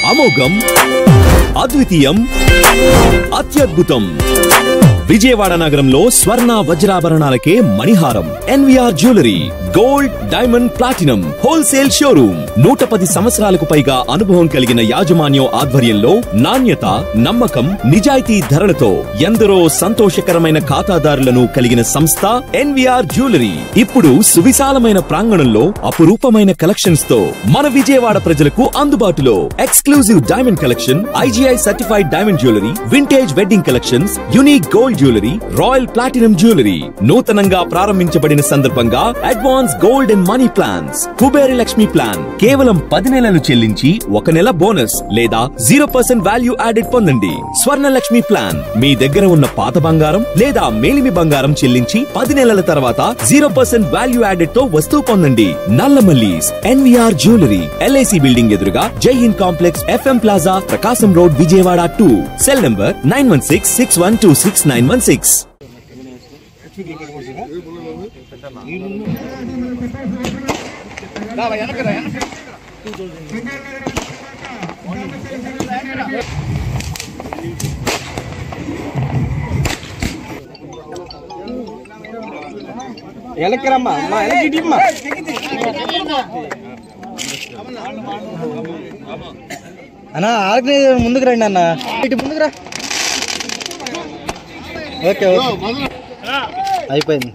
అమోఘం అద్వితీయం అత్యద్భుతం విజయవాడ నగరంలో స్వర్ణ వజ్రాభరణాలకే మణిహారం NVR jewellery gold diamond platinum wholesale showroom నూట పది సంవత్సరాలకు పైగా అనుభవం కలిగిన యాజమాన్యం ఆధ్వర్యంలో నాణ్యత నమ్మకం నిజాయితీ ధరలతో ఎందరో సంతోషకరమైన ఖాతాదారులను కలిగిన సంస్థ ఎన్వీఆర్ జ్యువెలరీ ఇప్పుడు సువిశాలమైన ప్రాంగణంలో అపురూపమైన కలెక్షన్స్ తో మన విజయవాడ ప్రజలకు అందుబాటులో exclusive diamond collection IGI certified diamond jewellery vintage wedding collections unique gold jewellery royal platinum jewellery నూతనంగా ప్రారంభించబడిన సందర్భంగా advance gold and money plans Kuberi Lakshmi plan కేవలం పది నెలలు చెల్లించి ఒక నెల బోనస్ లేదా జీరో పర్సెంట్ వాల్యూ యాడెడ్ పొందండి స్వర్ణ లక్ష్మి ప్లాన్ మీ దగ్గర ఉన్న పాత బంగారం లేదా మేలిమి బంగారం చెల్లించి పది నెలల తర్వాత జీరో పర్సెంట్ వాల్యూ యాడెడ్ తో వస్తువు పొందండి Nallamallis NVR jewellery LIC building ఎదురుగా Jai Hind complex FM plaza Prakasam road Vijayawada two cell number nine one six six one two six nine one six ఎలక్కరమ్మా అమ్మా ఎలక్కి అమ్మా అన్న ఆర్గనైజర్ ముందుకు రండి అన్న ఇటు ముందుకు రా ఓకే ఓకే అయిపోయింది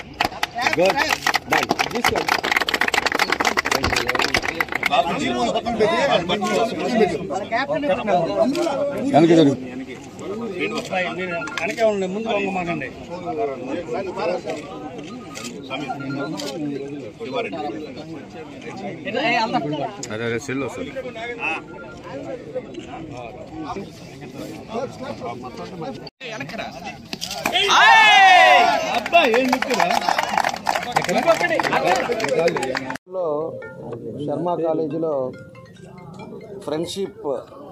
లో శర్మ కాలేజీలో ఫ్రెండ్షిప్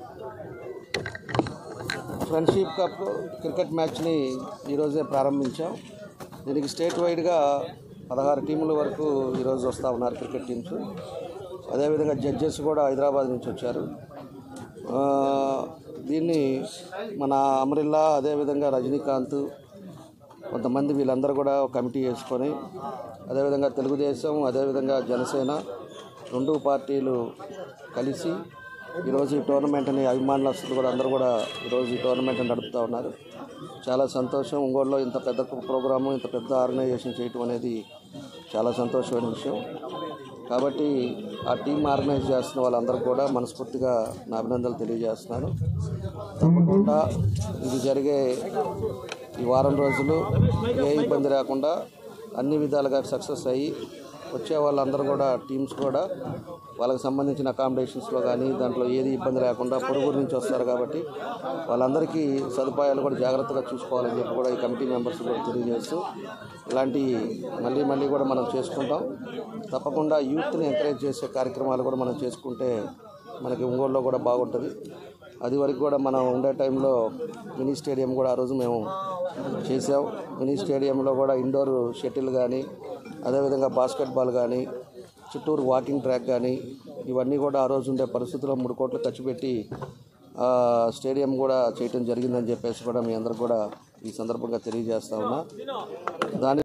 ఫ్రెండ్షిప్ కప్ క్రికెట్ మ్యాచ్ని ఈరోజే ప్రారంభించాం దీనికి స్టేట్ వైడ్గా పదహారు టీముల వరకు ఈరోజు వస్తూ ఉన్నారు క్రికెట్ టీమ్స్ అదేవిధంగా జడ్జెస్ కూడా హైదరాబాద్ నుంచి వచ్చారు ఆ, దీన్ని మన అమరిల్లా అదేవిధంగా రజనీకాంత్ కొంతమంది వీళ్ళందరూ కూడా ఒక కమిటీ వేసుకొని అదేవిధంగా తెలుగుదేశం అదేవిధంగా జనసేన రెండు పార్టీలు కలిసి ఈరోజు ఈ టోర్నమెంట్ని అభిమానులు కూడా అందరూ కూడా ఈరోజు ఈ టోర్నమెంట్ నడుపుతూ ఉన్నారు చాలా సంతోషం ఒంగోలులో ఇంత పెద్ద ప్రోగ్రాము ఇంత పెద్ద ఆర్గనైజేషన్ చేయటం అనేది చాలా సంతోషమైన విషయం కాబట్టి ఆ టీం ఆర్గనైజ్ చేస్తున్న వాళ్ళందరూ కూడా మనస్ఫూర్తిగా నా అభినందనలు తెలియజేస్తున్నాను తప్పకుండా ఇది జరిగే ఈ వారం రోజులు ఏ ఇబ్బంది రాకుండా అన్ని విధాలుగా సక్సెస్ అయ్యి వచ్చే వాళ్ళందరూ కూడా టీమ్స్ కూడా వాళ్ళకి సంబంధించిన అకామిడేషన్స్లో కానీ దాంట్లో ఏది ఇబ్బంది లేకుండా పొరుగురు నుంచి వస్తారు కాబట్టి వాళ్ళందరికీ సదుపాయాలు కూడా జాగ్రత్తగా చూసుకోవాలని చెప్పి కూడా ఈ కమిటీ మెంబర్స్ కూడా తెలియజేస్తూ ఇలాంటి మళ్ళీ మళ్ళీ కూడా మనం చేసుకుంటాం తప్పకుండా యూత్ని ఎంకరేజ్ చేసే కార్యక్రమాలు కూడా మనం చేసుకుంటే మనకి ఒంగోలులో కూడా బాగుంటుంది అది వరకు కూడా మనం ఉండే టైంలో మినీ స్టేడియం కూడా ఆ రోజు మేము చేసాం మినీ స్టేడియంలో కూడా ఇండోర్ షటిల్ కానీ అదేవిధంగా బాస్కెట్బాల్ కానీ చుట్టూరు వాకింగ్ ట్రాక్ కానీ ఇవన్నీ కూడా ఆ రోజు ఉండే పరిస్థితుల్లో మూడు కోట్లు ఖర్చు పెట్టి ఆ, స్టేడియం కూడా చేయటం జరిగిందని చెప్పేసి కూడా మీ అందరికి కూడా ఈ సందర్భంగా తెలియజేస్తా ఉన్నా దాని